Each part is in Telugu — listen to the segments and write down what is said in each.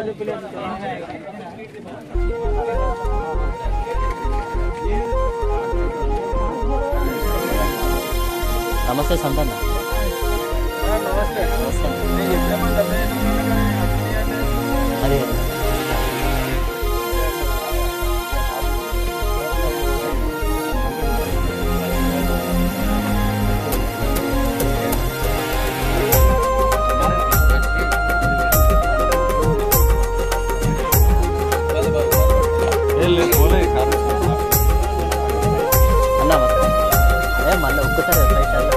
నమస్తే సంతన్న అదే అన్న ఏ మళ్ళీ ఒక్కసారి ఫ్లైట్ అలా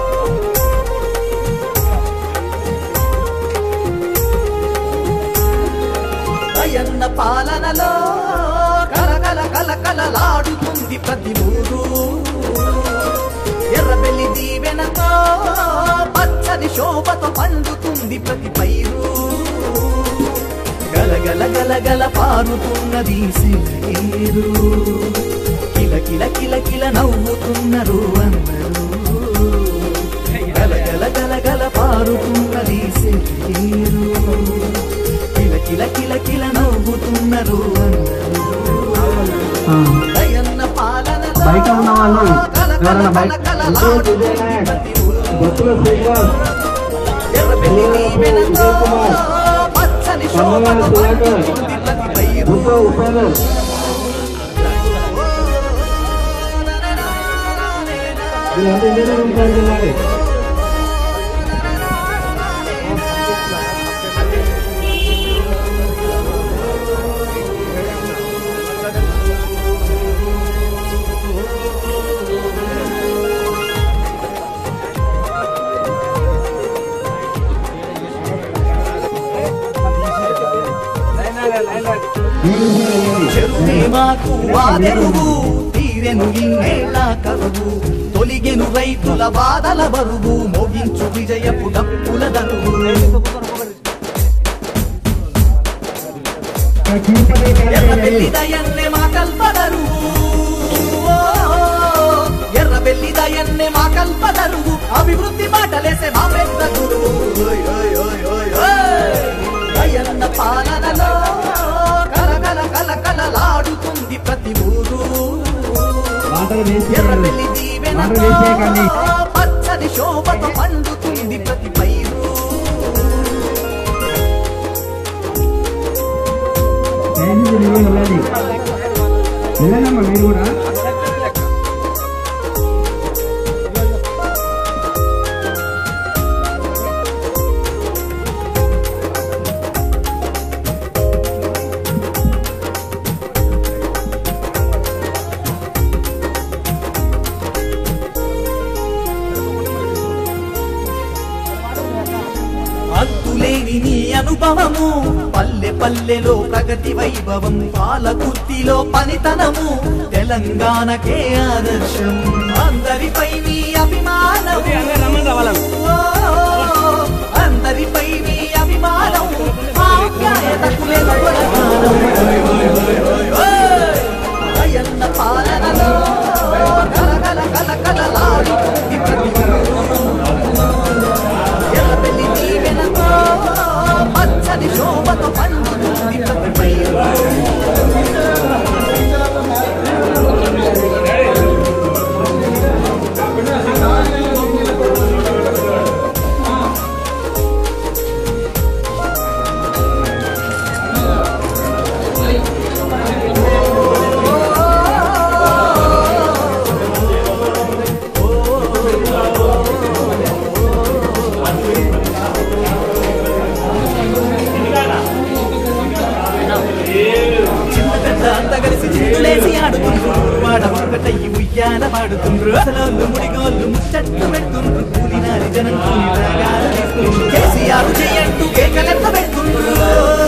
అయన్న పాలనలో కలకల కలకలలాడుతుంది ప్రతి ఊరు ఎర్రబెల్లి దీవెనతో పచ్చని శోభతో పండుతుంది ప్రతి పైరు గలగల గలగల పారుతున్నది సిరు కిల కిల కిల కిల నవ్వుతున్నారు అందరూ గలగల గలగల పారుతున్నది సిరు కిల కిల కిల కిల నవ్వుతున్నారు దయన్న పాలనలో బయట ఉన్న వాళ్ళు ఎవరైనా బయట కలకల భక్తుల శ్రీనివాస్ ఎర్రబెల్లి దీవెనతో పచ్చని శోభతో సుధాకర్. పండుతుంది ప్రతి పైరు గుంటూ ఉపేందర్ వీళ్ళంతా ఇంజనీరింగ్ కాలేజ్ వెళ్ళాలి చెరువే మాకు వాదెరువు తీరెను ఇన్నేళ్ళ కరువు తొలిగెను రైతుల బాధల బరువు మోగించు విజయపు డప్పుల దరువు ఎర్రబెల్లి దయన్నే మా కల్పదరువు ఎర్రబెల్లి దయన్నే మా కల్పదరువు అభివృద్ధి బాటలేసే మా పెద్ద గురువు ఓయ్ ఓయ్ ఓయ్ ఓయ్ ఓయ్. దయన్న పాలనలో కలకల కలకలలాడుతుంది ప్రతి ఊరు వాటర్ వేసి ఎర్రబెల్లి వాటర్ వేసేయకండి దీవెనతో పచ్చని శోభతో పండుతుంది ప్రతి పైరు దయచేసి మీరు వెళ్ళాలి వెళ్ళండమ్మా మీరు కూడా అంతులేని నీ అనుభవము పల్లె పల్లెలో ప్రగతి వైభవం పాలకుర్తిలో పనితనము తెలంగాణకే ఆదర్శం అందరిపై నీ అభిమానం ఓ, అందరిపై నీ అభిమానం ఆప్యాయతకు లేదు కొలమానం. ఓయ్! అయ్యన్న పాలనలో కలకల కలకలలాడుతుంది ప్రతి ఎర్రబెల్లి దీవెనతో పచ్చని శోభతో పండుతుంది ప్రతి పైరు చిన్న పెద్ద అంత కలిసి చిందులేసి ఆడుతుండ్రు వాడ ఒక్కటయ్యి ఉయ్యాల పాడుతుండ్రు అసలు ముడిగోళ్ళు ముచ్చట్లు పెడుతుండ్రు కూలినారి జనం కూలి రాగాలు తీస్తుండ్రు. కేసీఆర్ చేయంటూ కేకలెత్త పెడుతుండ్రు